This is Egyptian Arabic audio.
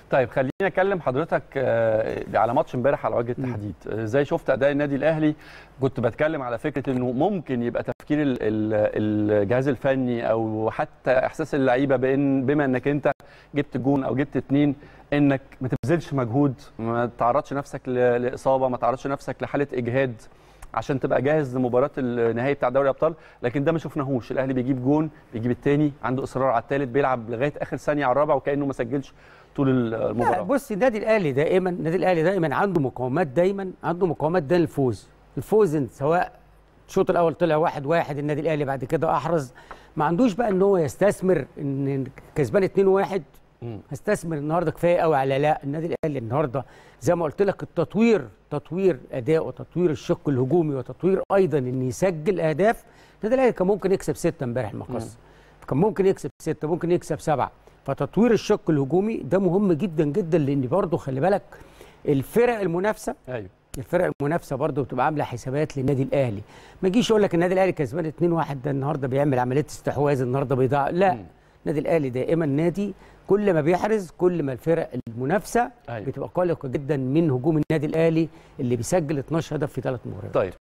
طيب خليني اكلم حضرتك آه، على ماتش امبارح على وجه التحديد آه، ازاي شفت اداء النادي الاهلي كنت بتكلم على فكره انه ممكن يبقى تفكير ال- ال- الجهاز الفني او حتى احساس اللعيبه بان بما انك انت جبت جون او جبت اتنين انك ما تبذلش مجهود ما تعرضش نفسك ل- لاصابه ما تعرضش نفسك لحاله اجهاد عشان تبقى جاهز لمباراه النهائي بتاع دوري الابطال لكن ده ما شفناهوش الاهلي بيجيب جون بيجيب الثاني عنده اصرار على الثالث بيلعب لغايه اخر ثانيه على الرابع وكانه ما سجلش طول لا المباراه بص النادي الاهلي دائما النادي الاهلي دائما عنده مقاومات دايما عنده مقاومات ده للفوز الفوز إن سواء الشوط الاول طلع واحد واحد النادي الاهلي بعد كده احرز ما عندوش بقى ان هو يستثمر ان كسبان 2 1 مم. هستثمر النهارده كفايه قوي على لا النادي الاهلي النهارده زي ما قلت لك التطوير تطوير اداء وتطوير الشق الهجومي وتطوير ايضا ان يسجل اهداف النادي الاهلي كان ممكن يكسب سته امبارح المقص كان ممكن يكسب سته ممكن يكسب سبعه فتطوير الشق الهجومي ده مهم جدا جدا لان برضه خلي بالك الفرق المنافسه ايوه الفرق المنافسه برضه بتبقى عامله حسابات للنادي الاهلي ما يجيش يقول لك النادي الاهلي كسبان 2 1 ده النهارده بيعمل عمليه استحواذ النهارده بيضيع لا مم. النادي الاهلي دائما نادي كل ما بيحرز كل ما الفرق المنافسه أيوة. بتبقى قلقه جدا من هجوم النادي الاهلي اللي بيسجل 12 هدف في ثلاث مباريات طيب